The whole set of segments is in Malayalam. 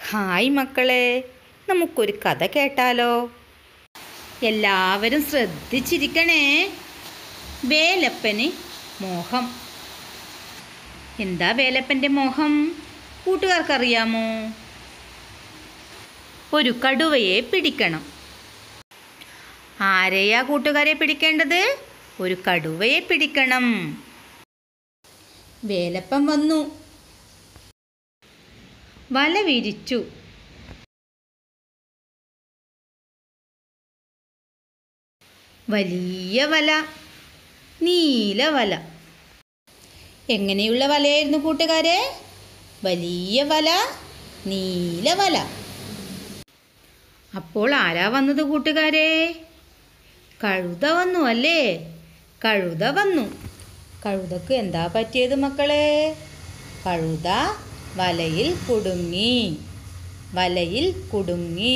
ഹായ് മക്കളെ നമുക്കൊരു കഥ കേട്ടാലോ എല്ലാവരും ശ്രദ്ധിച്ചിരിക്കണേ വേലപ്പന് മോഹം എന്താ വേലപ്പൻ്റെ മോഹം കൂട്ടുകാർക്കറിയാമോ ഒരു കടുവയെ പിടിക്കണം ആരെയാ കൂട്ടുകാരെ പിടിക്കേണ്ടത് ഒരു കടുവയെ പിടിക്കണം വേലപ്പൻ വന്നു വല വിരിച്ചു വലിയ വല നീല വല എങ്ങനെയുള്ള വലയായിരുന്നു കൂട്ടുകാരെ വലിയ വല നീല വല അപ്പോൾ ആരാ വന്നത് കൂട്ടുകാരെ കഴുത വന്നു അല്ലേ കഴുത വന്നു കഴുതക്ക് എന്താ പറ്റിയത് മക്കളെ കഴുത വലയിൽ കുടുങ്ങി വലയിൽ കുടുങ്ങി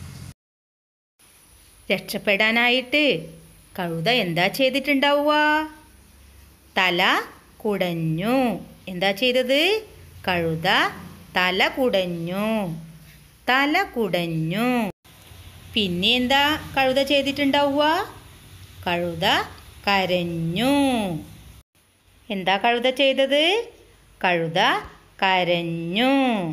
രക്ഷപ്പെടാനായിട്ട് കഴുത എന്താ ചെയ്തിട്ടുണ്ടാവുക തല കുടഞ്ഞു എന്താ ചെയ്തത് കഴുത തല കുടഞ്ഞു തല കുടഞ്ഞു പിന്നെ എന്താ കഴുത ചെയ്തിട്ടുണ്ടാവുക കഴുത കരഞ്ഞു എന്താ കഴുത ചെയ്തത് കഴുത കരഞ്ഞു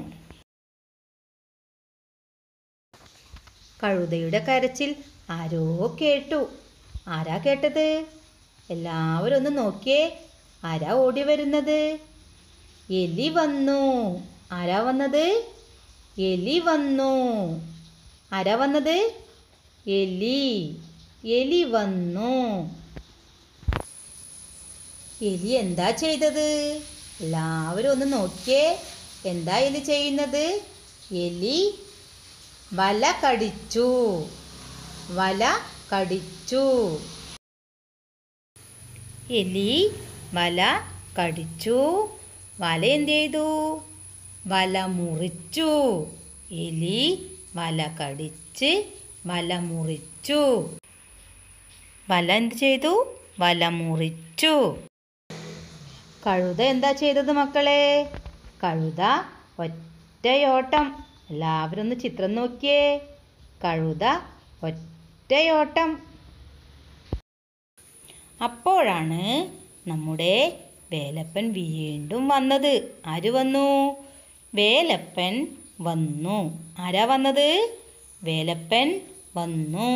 കഴുതയുടെ കരച്ചിൽ ആരോ കേട്ടു ആരാ കേട്ടത് എല്ലാവരും ഒന്ന് നോക്കിയേ ആരാ ഓടി വരുന്നത് എലി വന്നു ആരാ വന്നത് എലി വന്നു ആരാ വന്നത് എലി എലി വന്നു എലി എന്താ ചെയ്തത് എല്ലാവരും ഒന്ന് നോക്കിയേ എന്താ എലി ചെയ്യുന്നത് എലി വല കടിച്ചു വല കടിച്ചു എലി വല കടിച്ചു വല എന്ത് ചെയ്തു വല മുറിച്ചു എലി വല കടിച്ച് വല മുറിച്ചു വല എന്ത് ചെയ്തു വല മുറിച്ചു കഴുത എന്താ ചെയ്തത് മക്കളെ കഴുത ഒറ്റയോട്ടം എല്ലാവരും ഒന്ന് ചിത്രം നോക്കിയേ കഴുത ഒറ്റയോട്ടം അപ്പോഴാണ് നമ്മുടെ വേലപ്പൻ വീണ്ടും വന്നത് ആര് വന്നു വേലപ്പൻ വന്നു ആരാ വന്നത് വേലപ്പൻ വന്നു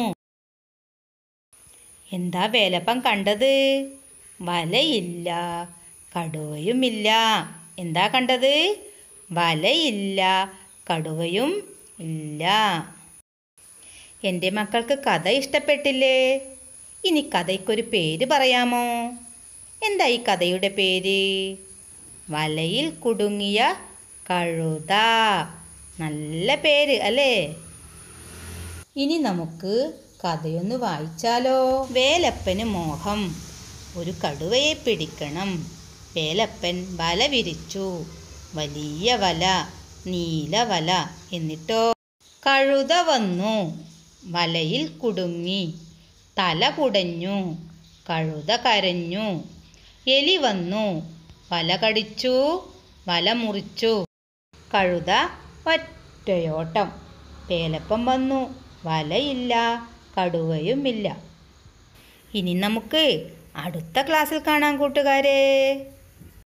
എന്താ വേലപ്പൻ കണ്ടത് വലയില്ല കടുവയുമില്ല എന്താ കണ്ടത് വലയില്ല കടുവയും ഇല്ല എൻ്റെ മക്കൾക്ക് കഥ ഇഷ്ടപ്പെട്ടില്ലേ ഇനി കഥയ്ക്കൊരു പേര് പറയാമോ എന്താ ഈ കഥയുടെ പേര് വലയിൽ കുടുങ്ങിയ കഴുത നല്ല പേര് അല്ലേ ഇനി നമുക്ക് കഥയൊന്ന് വായിച്ചാലോ വേലപ്പന് മോഹം ഒരു കടുവയെ പിടിക്കണം വേലപ്പൻ വല വിരിച്ചു വലിയ വല നീല വല എന്നിട്ടോ കഴുത വന്നു വലയിൽ കുടുങ്ങി തല കുടഞ്ഞു കഴുത കരഞ്ഞു എലി വന്നു വല കടിച്ചു വല മുറിച്ചു കഴുത ഒറ്റയോട്ടം പേലപ്പം വന്നു വലയില്ല കടുവയുമില്ല ഇനി നമുക്ക് അടുത്ത ക്ലാസ്സിൽ കാണാം കൂട്ടുകാരെ